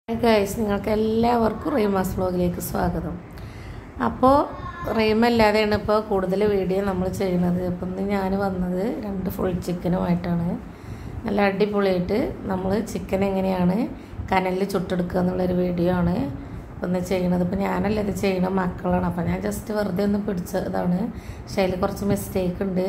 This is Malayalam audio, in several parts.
ഹായ് ഗൈസ് നിങ്ങൾക്ക് എല്ലാവർക്കും റീമാസ് വ്ലോഗിലേക്ക് സ്വാഗതം അപ്പോൾ റീമല്ലാതെയാണ് ഇപ്പോൾ കൂടുതൽ വീഡിയോ നമ്മൾ ചെയ്യുന്നത് അപ്പം ഇന്ന് ഞാൻ വന്നത് രണ്ട് ഫുൾ ചിക്കനുമായിട്ടാണ് നല്ല അടിപൊളിയായിട്ട് നമ്മൾ ചിക്കൻ എങ്ങനെയാണ് കനലിൽ ചുട്ടെടുക്കുക എന്നുള്ളൊരു വീഡിയോ ആണ് ഇപ്പം ഇന്ന് ചെയ്യണത് ഇപ്പം ഞാനല്ല ഇത് ചെയ്യണ മക്കളാണ് അപ്പം ഞാൻ ജസ്റ്റ് വെറുതെ ഒന്ന് പിടിച്ചതാണ് പക്ഷേ അതിൽ കുറച്ച് മിസ്റ്റേക്ക് ഉണ്ട്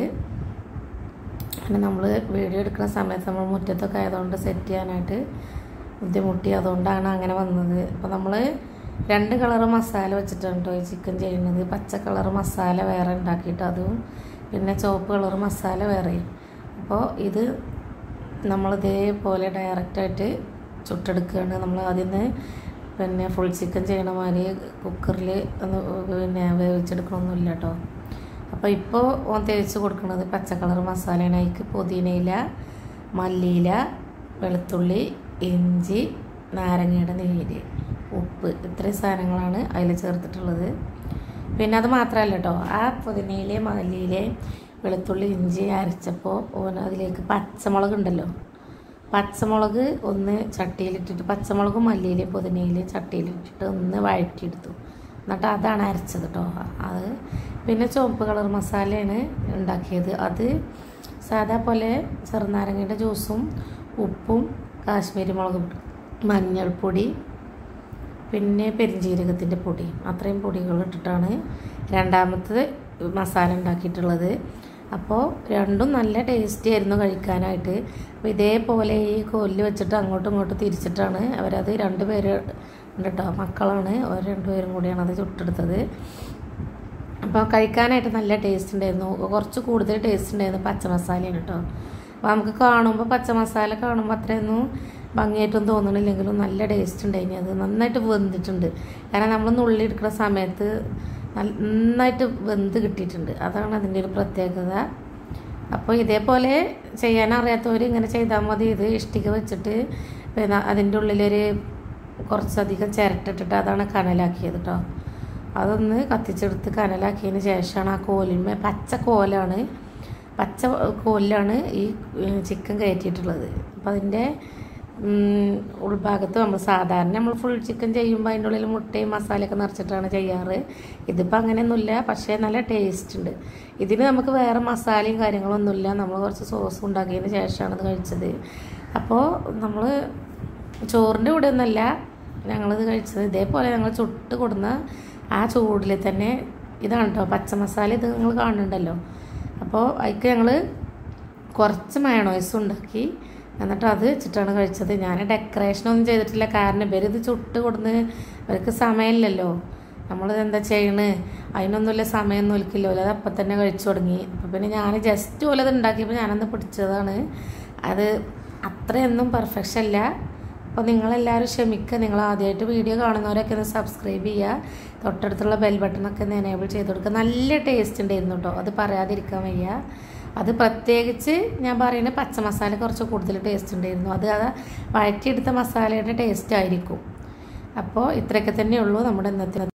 അങ്ങനെ നമ്മൾ വീഡിയോ എടുക്കുന്ന സമയത്ത് നമ്മൾ മുറ്റത്തൊക്കെ ആയതുകൊണ്ട് സെറ്റ് ചെയ്യാനായിട്ട് ബുദ്ധിമുട്ടി അതുകൊണ്ടാണ് അങ്ങനെ വന്നത് അപ്പോൾ നമ്മൾ രണ്ട് കളർ മസാല വെച്ചിട്ടാണ് കേട്ടോ ഈ ചിക്കൻ ചെയ്യുന്നത് പച്ച കളർ മസാല വേറെ ഉണ്ടാക്കിയിട്ട് അതും പിന്നെ ചുവപ്പ് കളർ മസാല വേറെയും അപ്പോൾ ഇത് നമ്മൾ ഇതേപോലെ ഡയറക്റ്റായിട്ട് ചുട്ടെടുക്കുകയാണ് നമ്മൾ ആദ്യം പിന്നെ ഫുൾ ചിക്കൻ ചെയ്യണ മാതിരി കുക്കറിൽ ഒന്ന് പിന്നെ വേവിച്ചെടുക്കണമൊന്നുമില്ല കേട്ടോ അപ്പോൾ ഇപ്പോൾ ഓൻ തേച്ച് കൊടുക്കുന്നത് പച്ച കളർ മസാലയാണ് അതിക്ക് പുതിനയില മല്ലിയില വെളുത്തുള്ളി ഇഞ്ചി നാരങ്ങയുടെ നീര് ഉപ്പ് ഇത്രയും സാധനങ്ങളാണ് അതിൽ ചേർത്തിട്ടുള്ളത് പിന്നെ അത് മാത്രമല്ല കേട്ടോ ആ പുതിനയിലെ മല്ലിയിലെ വെളുത്തുള്ളി ഇഞ്ചി അരച്ചപ്പോൾ ഓൻ അതിലേക്ക് പച്ചമുളക് ഉണ്ടല്ലോ പച്ചമുളക് ഒന്ന് ചട്ടിയിലിട്ടിട്ട് പച്ചമുളകും മല്ലിയിലെ പുതിനയിലെ ചട്ടിയിലിട്ടിട്ട് ഒന്ന് വഴറ്റിയെടുത്തു എന്നിട്ട് അതാണ് അരച്ചത് കേട്ടോ അത് പിന്നെ ചുവപ്പ് കളർ മസാലയാണ് ഉണ്ടാക്കിയത് അത് സാധാ പോലെ ചെറുനാരങ്ങയുടെ ജ്യൂസും ഉപ്പും കാശ്മീരി മുളക് മഞ്ഞൾപ്പൊടി പിന്നെ പെരിഞ്ജീരകത്തിൻ്റെ പൊടി അത്രയും പൊടികൾ ഇട്ടിട്ടാണ് രണ്ടാമത്തത് മസാല ഉണ്ടാക്കിയിട്ടുള്ളത് അപ്പോൾ രണ്ടും നല്ല ടേസ്റ്റി ആയിരുന്നു കഴിക്കാനായിട്ട് അപ്പോൾ ഇതേപോലെ ഈ കോലിൽ വെച്ചിട്ട് അങ്ങോട്ടും ഇങ്ങോട്ടും തിരിച്ചിട്ടാണ് അവരത് രണ്ട് പേര് ഉണ്ട് കേട്ടോ മക്കളാണ് അവർ രണ്ടുപേരും കൂടിയാണ് അത് ചുട്ടെടുത്തത് അപ്പോൾ കഴിക്കാനായിട്ട് നല്ല ടേസ്റ്റ് ഉണ്ടായിരുന്നു കുറച്ച് കൂടുതൽ ടേസ്റ്റ് ഉണ്ടായിരുന്നു പച്ച മസാലയാണ് കേട്ടോ അപ്പോൾ നമുക്ക് കാണുമ്പോൾ പച്ച മസാല കാണുമ്പോൾ അത്രയൊന്നും ഭംഗിയായിട്ടൊന്നും തോന്നണില്ലെങ്കിലും നല്ല ടേസ്റ്റ് ഉണ്ടായിനി അത് നന്നായിട്ട് വെന്തിട്ടുണ്ട് കാരണം നമ്മൾ നുള്ളി എടുക്കുന്ന സമയത്ത് നന്നായിട്ട് വെന്ത് കിട്ടിയിട്ടുണ്ട് അതാണ് അതിൻ്റെ ഒരു പ്രത്യേകത അപ്പോൾ ഇതേപോലെ ചെയ്യാൻ അറിയാത്തവർ ഇങ്ങനെ ചെയ്താൽ മതി ഇത് ഇഷ്ടിക വെച്ചിട്ട് പിന്നെ അതിൻ്റെ ഉള്ളിലൊരു കുറച്ചധികം ചിരട്ടിട്ടിട്ട് അതാണ് കനലാക്കിയത് കേട്ടോ അതൊന്ന് കത്തിച്ചെടുത്ത് കനലാക്കിയതിന് ശേഷമാണ് ആ കോലിന്മേ പച്ച കോലാണ് പച്ച കോലിലാണ് ഈ ചിക്കൻ കയറ്റിയിട്ടുള്ളത് അപ്പോൾ അതിൻ്റെ ഉൾഭാഗത്ത് നമ്മൾ സാധാരണ നമ്മൾ ഫുൾ ചിക്കൻ ചെയ്യുമ്പോൾ അതിൻ്റെ ഉള്ളിൽ മുട്ടയും മസാലയൊക്കെ നിറച്ചിട്ടാണ് ചെയ്യാറ് ഇതിപ്പോൾ അങ്ങനെയൊന്നുമില്ല പക്ഷേ നല്ല ടേസ്റ്റ് ഉണ്ട് ഇതിന് നമുക്ക് വേറെ മസാലയും കാര്യങ്ങളൊന്നുമില്ല നമ്മൾ കുറച്ച് സോസ് ഉണ്ടാക്കിയതിന് ശേഷമാണ് ഇത് കഴിച്ചത് അപ്പോൾ നമ്മൾ ചോറിൻ്റെ കൂടെ ഒന്നല്ല ഞങ്ങളിത് കഴിച്ചത് ഇതേപോലെ ഞങ്ങൾ ചുട്ട് കൊടുന്ന ആ ചൂടിൽ തന്നെ ഇതാണ് കേട്ടോ പച്ച മസാല ഇത് നിങ്ങൾ കാണുന്നുണ്ടല്ലോ അപ്പോൾ അതിക്ക് ഞങ്ങൾ കുറച്ച് മയണോയ്സ് ഉണ്ടാക്കി എന്നിട്ട് അത് വെച്ചിട്ടാണ് കഴിച്ചത് ഞാൻ ഡെക്കറേഷനൊന്നും ചെയ്തിട്ടില്ല കാരണം ഇവരിത് ചുട്ട് കൊടുന്ന് ഇവർക്ക് സമയമില്ലല്ലോ നമ്മൾ എന്താ ചെയ്യണ് അതിനൊന്നുമില്ല സമയമൊന്നും ഒലിക്കില്ലോ അത് അപ്പം തന്നെ കഴിച്ചു തുടങ്ങി അപ്പം പിന്നെ ഞാൻ ജസ്റ്റ് പോലെ അത് ഉണ്ടാക്കിയപ്പോൾ ഞാനന്ന് പിടിച്ചതാണ് അത് അത്രയൊന്നും പെർഫെക്ഷൻ അല്ല അപ്പോൾ നിങ്ങളെല്ലാവരും ക്ഷമിക്കുക നിങ്ങൾ ആദ്യമായിട്ട് വീഡിയോ കാണുന്നവരൊക്കെ ഒന്ന് സബ്സ്ക്രൈബ് ചെയ്യുക തൊട്ടടുത്തുള്ള ബെൽ ബട്ടണൊക്കെ ഒന്ന് എനേബിൾ ചെയ്ത് കൊടുക്കുക നല്ല ടേസ്റ്റ് ഉണ്ടായിരുന്നു കേട്ടോ അത് പറയാതിരിക്കാൻ വയ്യ അത് പ്രത്യേകിച്ച് ഞാൻ പറയുന്നത് പച്ച മസാല കുറച്ച് കൂടുതൽ ടേസ്റ്റ് ഉണ്ടായിരുന്നു അത് അത് വഴറ്റിയെടുത്ത മസാലയുടെ ടേസ്റ്റ് ആയിരിക്കും അപ്പോൾ ഇത്രയൊക്കെ തന്നെയുള്ളൂ നമ്മുടെ ഇന്നത്തെ